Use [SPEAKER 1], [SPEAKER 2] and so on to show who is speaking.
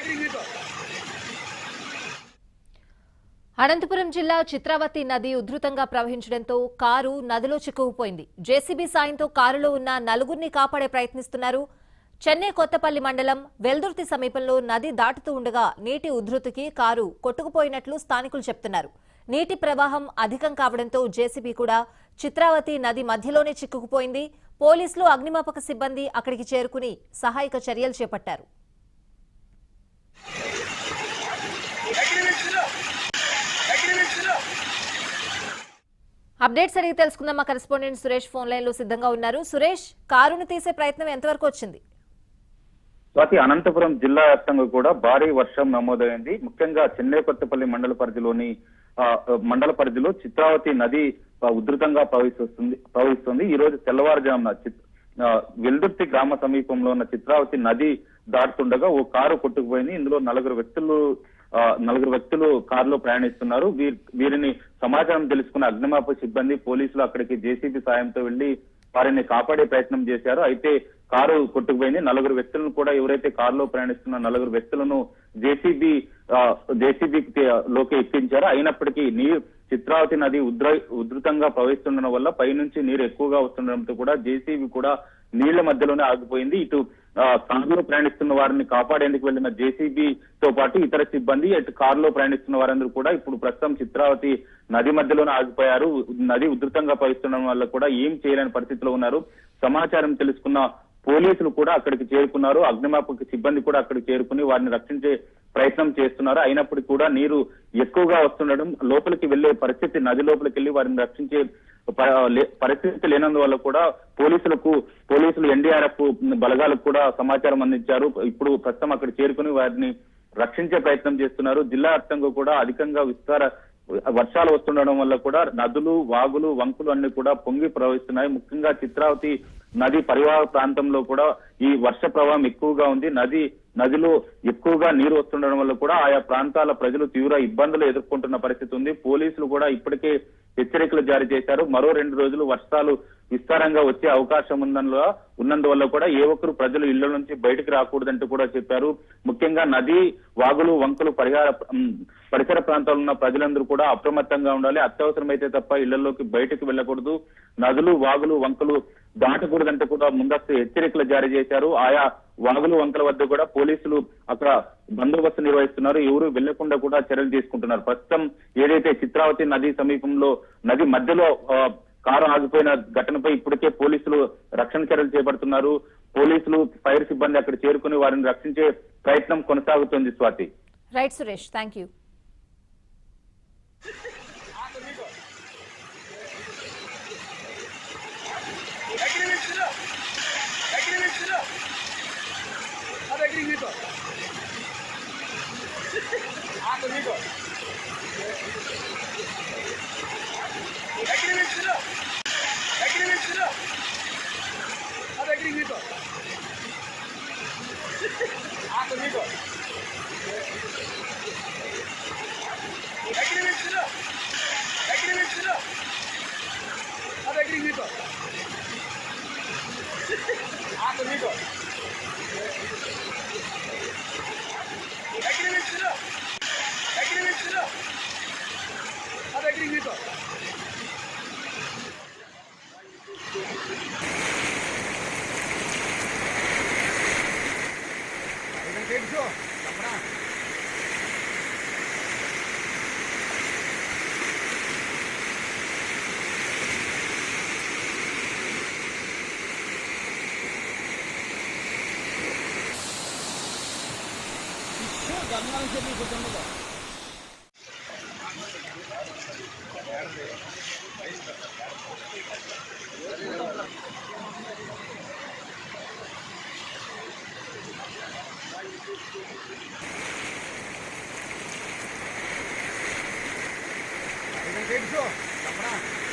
[SPEAKER 1] అనంతపురం జిల్లా చిత్రావతి నది ఉధృతంగా ప్రవహించడంతో కారు నదిలో చిక్కుకుపోయింది జేసీబీ సాయంతో కారులో ఉన్న నలుగురిని కాపాడే ప్రయత్నిస్తున్నారు చెన్నై కొత్తపల్లి మండలం వెల్దుర్తి సమీపంలో నది దాటుతూ ఉండగా నీటి ఉధృతికి కారు కొట్టుకుపోయినట్లు స్థానికులు చెప్తున్నారు నీటి ప్రవాహం అధికం కావడంతో జేసీబీ కూడా చిత్రావతి నది మధ్యలోనే చిక్కుకుపోయింది పోలీసులు అగ్నిమాపక సిబ్బంది అక్కడికి చేరుకుని సహాయక చర్యలు చేపట్టారు అప్డేట్స్ అడిగి తెలుసుకుందాం మా కరెస్పాండెంట్ సురేష్ ఫోన్ లైన్ లో సిద్ధంగా ఉన్నారు సురేష్ కారును తీసే ప్రయత్నం ఎంతవరకు వచ్చింది
[SPEAKER 2] స్వాతి అనంతపురం జిల్లా వ్యాప్తంగా కూడా భారీ వర్షం నమోదైంది ముఖ్యంగా చెన్నై కొత్తపల్లి మండల పరిధిలోని ఆ, మండల పరిధిలో చిత్రావతి నది ఆ, ఉధృతంగా ప్రవహిస్తుంది ప్రవహిస్తుంది ఈ రోజు తెల్లవారుజామున చిత్- ఆ, వెల్దుర్తి గ్రామ సమీపంలో ఉన్న చిత్రావతి నది దాటుతుండగా ఓ కారు కొట్టుకుపోయింది ఇందులో నలుగురు వ్యక్తులు ఆ, నలుగురు వ్యక్తులు కారులో ప్రయాణిస్తున్నారు వీరి వీరిని సమాచారం తెలుసుకున్న అగ్నిమాపక సిబ్బంది పోలీసులు అక్కడికి జేసీబీ సాయంతో వెళ్లి వారిని కాపాడే ప్రయత్నం చేశారు అయితే కారు కొట్టుకుపోయింది నలుగురు వ్యక్తులను కూడా ఎవరైతే కారులో ప్రయాణిస్తున్న నలుగురు వ్యక్తులను జేసీబీ జేసీబీ లోకి ఎక్కించారు అయినప్పటికీ నీరు చిత్రావతి నది ఉద్ర ఉధృతంగా ప్రవహిస్తుండడం వల్ల పైనుంచి నీరు ఎక్కువగా వస్తుండడంతో కూడా జేసీబీ కూడా నీళ్ల మధ్యలోనే ఆగిపోయింది ఇటు ఆ, కారులో ప్రయాణిస్తున్న వారిని కాపాడేందుకు వెళ్లిన జేసీబీ తో పాటు ఇతర సిబ్బంది అటు కారులో ప్రయాణిస్తున్న వారందరూ కూడా ఇప్పుడు ప్రస్తుతం చిత్రావతి నది మధ్యలోనే ఆగిపోయారు నది ఉధృతంగా ప్రవహిస్తుండడం వల్ల కూడా ఏం చేయలేని పరిస్థితిలో ఉన్నారు సమాచారం తెలుసుకున్న పోలీసులు కూడా అక్కడికి చేరుకున్నారు అగ్నిమాపక సిబ్బంది కూడా అక్కడికి చేరుకుని వారిని రక్షించే ప్రయత్నం చేస్తున్నారు అయినప్పటికీ కూడా నీరు ఎక్కువగా వస్తుండడం లోపలికి వెళ్లే పరిస్థితి నది లోపలికి వెళ్లి వారిని రక్షించే ప- లే- పరిస్థితి లేనందువల్ల కూడా పోలీసులకు పోలీసులు ఎన్డీఆర్ఎఫ్ బలగాలకు కూడా సమాచారం అందించారు ఇప్పుడు ప్రస్తుతం అక్కడ చేరుకుని వారిని రక్షించే ప్రయత్నం చేస్తున్నారు జిల్లా వ్యాప్తంగా కూడా అధికంగా విస్తార వర్షాలు వస్తుండడం వల్ల కూడా నదులు వాగులు వంకులు అన్ని కూడా పొంగి ప్రవహిస్తున్నాయి ముఖ్యంగా చిత్రావతి నది పరివాహ ప్రాంతంలో కూడా ఈ వర్ష ప్రవాహం ఎక్కువగా ఉంది నది నదిలో ఎక్కువగా నీరు వస్తుండడం వల్ల కూడా ఆయా ప్రాంతాల ప్రజలు తీవ్ర ఇబ్బందులు ఎదుర్కొంటున్న పరిస్థితి ఉంది పోలీసులు కూడా ఇప్పటికే హెచ్చరికలు జారీ చేశారు మరో రెండు రోజులు వర్షాలు విస్తారంగా వచ్చే అవకాశం ఉందన్న ఉన్నందువల్ల కూడా ఏ ఒక్కరు ప్రజలు ఇళ్ల నుంచి బయటకు రాకూడదంటూ కూడా చెప్పారు ముఖ్యంగా నది వాగులు వంకలు పరిహార ఉమ్, పరిసర ప్రాంతాల్లో ఉన్న ప్రజలందరూ కూడా అప్రమత్తంగా ఉండాలి అత్యవసరమైతే తప్ప ఇళ్లలోకి బయటకు వెళ్ళకూడదు నదులు వాగులు వంకలు దాటకూడదంటూ కూడా ముందస్తు హెచ్చరికలు జారీ చేశారు ఆయా వాగులు వంకల వద్ద కూడా పోలీసులు అక్కడ బందోబస్తు నిర్వహిస్తున్నారు ఎవరు వెళ్లకుండా కూడా చర్యలు తీసుకుంటున్నారు ప్రస్తుతం ఏదైతే చిత్రావతి నది సమీపంలో నది మధ్యలో ఆ, కారు ఆగిపోయిన ఘటనపై ఇప్పటికే పోలీసులు రక్షణ చర్యలు చేపడుతున్నారు పోలీసులు ఫైర్ సిబ్బంది అక్కడ చేరుకుని వారిని రక్షించే ప్రయత్నం కొనసాగుతుంది Swathi
[SPEAKER 1] right Suresh thank you
[SPEAKER 3] Ini kayak gitu, kamera.